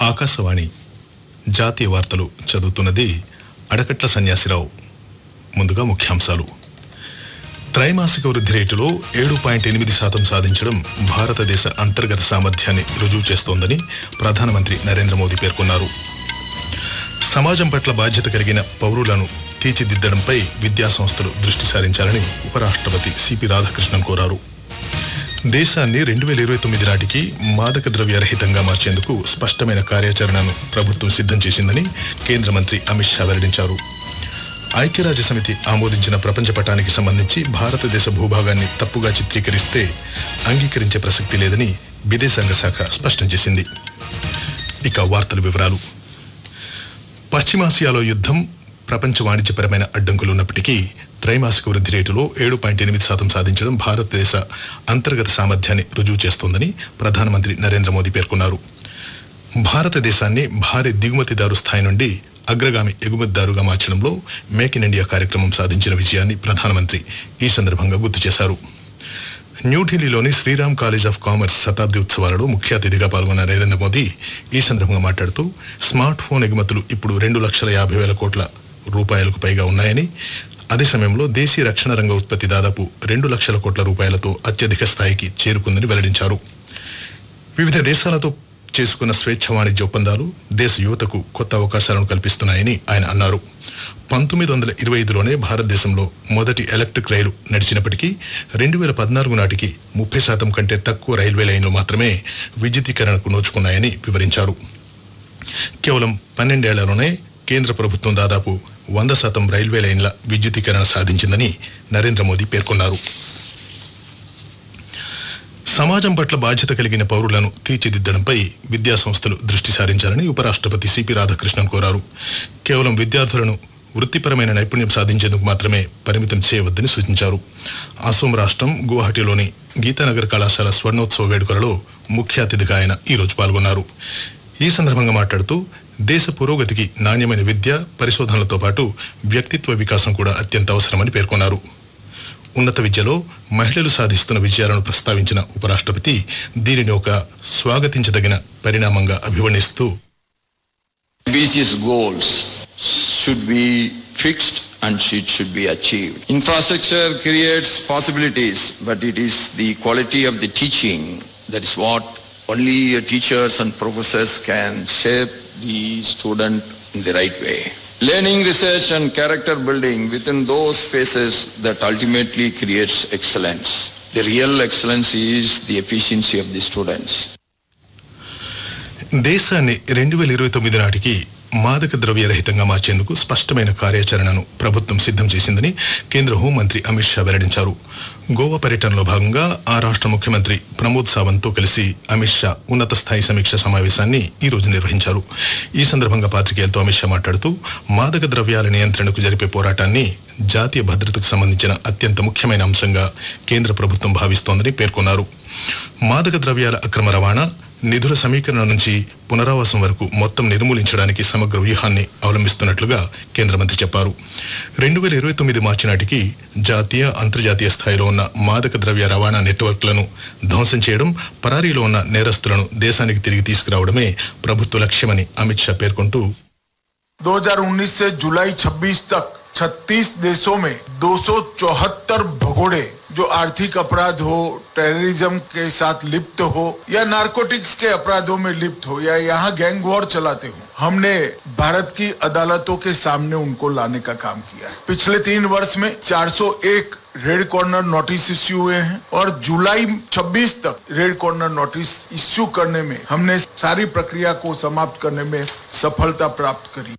ఆకాశవాణి జాతీయ వార్తలు చదువుతున్నది అడకట్ల సన్యాసిరావు ముందుగా ముఖ్యాంశాలు త్రైమాసిక వృద్ధి రేటులో ఏడు పాయింట్ ఎనిమిది శాతం సాధించడం భారతదేశ అంతర్గత సామర్థ్యాన్ని రుజువు చేస్తోందని ప్రధానమంత్రి నరేంద్ర మోదీ పేర్కొన్నారు సమాజం పట్ల బాధ్యత కలిగిన పౌరులను తీర్చిదిద్దడంపై విద్యా సంస్థలు దృష్టి సారించాలని ఉపరాష్ట్రపతి సిపి రాధాకృష్ణన్ కోరారు దేశాన్ని రెండు వేల ఇరవై తొమ్మిది నాటికి మాదక ద్రవ్య రహితంగా మార్చేందుకు స్పష్టమైన కార్యాచరణను ప్రభుత్వం సిద్ధం చేసిందని కేంద్ర మంత్రి అమిత్ షా వెల్లడించారు ఐక్యరాజ్య సమితి ఆమోదించిన ప్రపంచ పటానికి సంబంధించి భారతదేశ భూభాగాన్ని తప్పుగా చిత్రీకరిస్తే అంగీకరించే ప్రసక్తి లేదని విదేశాంగ శాఖ స్పష్టం చేసింది ఇక వార్తల వివరాలు పశ్చిమాసియాలో యుద్ధం ప్రపంచ వాణిజ్యపరమైన అడ్డంకులు ఉన్నప్పటికీ త్రైమాసిక వృద్ధి రేటులో ఏడు పాయింట్ ఎనిమిది శాతం సాధించడం భారతదేశ అంతర్గత సామర్థ్యాన్ని రుజువు చేస్తోందని ప్రధానమంత్రి నరేంద్ర మోదీ పేర్కొన్నారు భారతదేశాన్ని భారీ దిగుమతిదారు స్థాయి నుండి అగ్రగామి ఎగుమతిదారుగా మార్చడంలో మేక్ ఇన్ ఇండియా కార్యక్రమం సాధించిన విజయాన్ని ప్రధానమంత్రి ఈ సందర్భంగా గుర్తు చేశారు న్యూఢిల్లీలోని శ్రీరామ్ కాలేజ్ ఆఫ్ కామర్స్ శతాబ్ది ఉత్సవాలలో ముఖ్య అతిథిగా పాల్గొన్న నరేంద్ర మోదీ ఈ సందర్భంగా మాట్లాడుతూ స్మార్ట్ ఫోన్ ఎగుమతులు ఇప్పుడు రెండు లక్షల యాభై వేల కోట్ల రూపాయలకు పైగా ఉన్నాయని అదే సమయంలో దేశీయ రక్షణ రంగ ఉత్పత్తి దాదాపు రెండు లక్షల కోట్ల రూపాయలతో అత్యధిక స్థాయికి చేరుకుందని వెల్లడించారు వివిధ దేశాలతో చేసుకున్న స్వేచ్ఛ వాణిజ్య ఒప్పందాలు దేశ యువతకు కొత్త అవకాశాలను కల్పిస్తున్నాయని ఆయన అన్నారు పంతొమ్మిది వందల ఇరవై ఐదులోనే భారతదేశంలో మొదటి ఎలక్ట్రిక్ రైలు నడిచినప్పటికీ రెండు వేల పద్నాలుగు నాటికి ముప్పై శాతం కంటే తక్కువ రైల్వే లైన్లు మాత్రమే విద్యుదీకరణకు నోచుకున్నాయని వివరించారు కేవలం పన్నెండేళ్లలోనే కేంద్ర ప్రభుత్వం దాదాపు వంద శాతం రైల్వే లైన్ల విద్యుదీకరణ సాధించిందని నరేంద్ర మోదీ పేర్కొన్నారు సమాజం పట్ల బాధ్యత కలిగిన పౌరులను తీర్చిదిద్దడంపై విద్యా సంస్థలు దృష్టి సారించాలని ఉపరాష్ట్రపతి సిపి రాధాకృష్ణన్ కోరారు కేవలం విద్యార్థులను వృత్తిపరమైన నైపుణ్యం సాధించేందుకు మాత్రమే పరిమితం చేయవద్దని సూచించారు అసోం రాష్ట్రం గువాహటిలోని గీతానగర్ కళాశాల స్వర్ణోత్సవ వేడుకలలో ముఖ్య అతిథిగా ఆయన ఈరోజు పాల్గొన్నారు ఈ సందర్భంగా మాట్లాడుతూ దేశ పురోగతికి నాణ్యమైన విద్య పరిశోధనలతో పాటు వ్యక్తిత్వ వికాసం కూడా అత్యంత అవసరమని పేర్కొన్నారు ఉన్నత విద్యలో మహిళలు సాధిస్తున్న విజయాలను ప్రస్తావించిన ఉపరాష్ట్రపతి దీనిని ఒక స్వాగతించదగిన పరిణామంగా అభివర్ణిస్తూ ambitious goals should be fixed and it should be achieved. Infrastructure creates possibilities, but it is the quality of the teaching that is what only uh, teachers and professors can shape the student in the right way. Learning, research and character building within those spaces that ultimately creates excellence. The real excellence is the efficiency of the students. దేశాన్ని రెండు వేల ఇరవై తొమ్మిది నాటికి మాదక ద్రవ్య రహితంగా మార్చేందుకు స్పష్టమైన కార్యాచరణను ప్రభుత్వం సిద్ధం చేసిందని కేంద్ర హోంమంత్రి అమిత్ షా వెల్లడించారు గోవా పర్యటనలో భాగంగా ఆ రాష్ట్ర ముఖ్యమంత్రి ప్రమోద్ సావంత్ తో కలిసి అమిత్ షా ఉన్నత స్థాయి సమీక్ష సమావేశాన్ని ఈ రోజు నిర్వహించారు ఈ సందర్భంగా పాత్రికేయులతో అమిత్ షా మాట్లాడుతూ మాదక ద్రవ్యాల నియంత్రణకు జరిపే పోరాటాన్ని జాతీయ భద్రతకు సంబంధించిన అత్యంత ముఖ్యమైన అంశంగా కేంద్ర ప్రభుత్వం భావిస్తోందని పేర్కొన్నారు మాదక ద్రవ్యాల అక్రమ రవాణా నిధుల సమీకరణ నుంచి పునరావాసం వరకు మొత్తం నిర్మూలించడానికి సమగ్ర వ్యూహాన్ని అవలంబిస్తున్నట్లుగా కేంద్ర మంత్రి చెప్పారు రెండు వేల ఇరవై తొమ్మిది మార్చి నాటికి జాతీయ అంతర్జాతీయ స్థాయిలో ఉన్న మాదక ద్రవ్య రవాణా నెట్వర్క్లను ధ్వంసం చేయడం పరారీలో ఉన్న నేరస్తులను దేశానికి తిరిగి తీసుకురావడమే ప్రభుత్వ లక్ష్యమని అమిత్ షా పేర్కొంటూ 2019 से जुलाई 26 तक 36 देशों में 274 भगोड़े जो आर्थिक अपराध हो टेररिज्म के साथ लिप्त हो या नारकोटिक्स के अपराधों में लिप्त हो या यहाँ गैंग वॉर चलाते हो हमने भारत की अदालतों के सामने उनको लाने का काम किया है पिछले तीन वर्ष में 401 रेड कॉर्नर नोटिस इश्यू हुए हैं और जुलाई 26 तक रेड कॉर्नर नोटिस इश्यू करने में हमने सारी प्रक्रिया को समाप्त करने में सफलता प्राप्त करी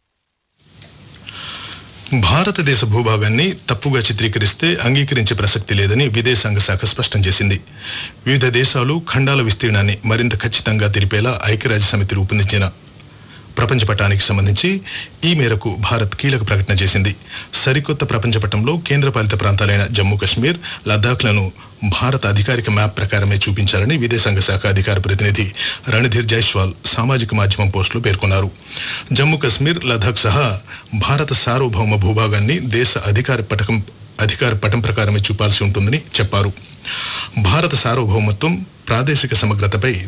భారతదేశ భూభాగాన్ని తప్పుగా చిత్రీకరిస్తే అంగీకరించే ప్రసక్తి లేదని విదేశాంగ శాఖ స్పష్టం చేసింది వివిధ దేశాలు ఖండాల విస్తీర్ణాన్ని మరింత ఖచ్చితంగా తెలిపేలా ఐక్యరాజ్య సమితి రూపొందించిన ప్రపంచ పటానికి సంబంధించి ఈ మేరకు భారత్ కీలక ప్రకటన చేసింది సరికొత్త ప్రపంచ పటంలో కేంద్రపాలిత ప్రాంతాలైన జమ్మూ కశ్మీర్ లద్దాఖ్లను భారత అధికారిక మ్యాప్ ప్రకారమే చూపించాలని విదేశాంగ శాఖ అధికార ప్రతినిధి రణధీర్ జైస్వాల్ సామాజిక మాధ్యమం పోస్టులో పేర్కొన్నారు జమ్మూ కశ్మీర్ లద్దాఖ్ సహా భారత సార్వభౌమ భూభాగాన్ని దేశ అధికార పటకం అధికార పటం ప్రకారమే చూపాల్సి ఉంటుందని చెప్పారు భారత సార్వభౌమత్వం ప్రాదేశిక సమగ్రతపై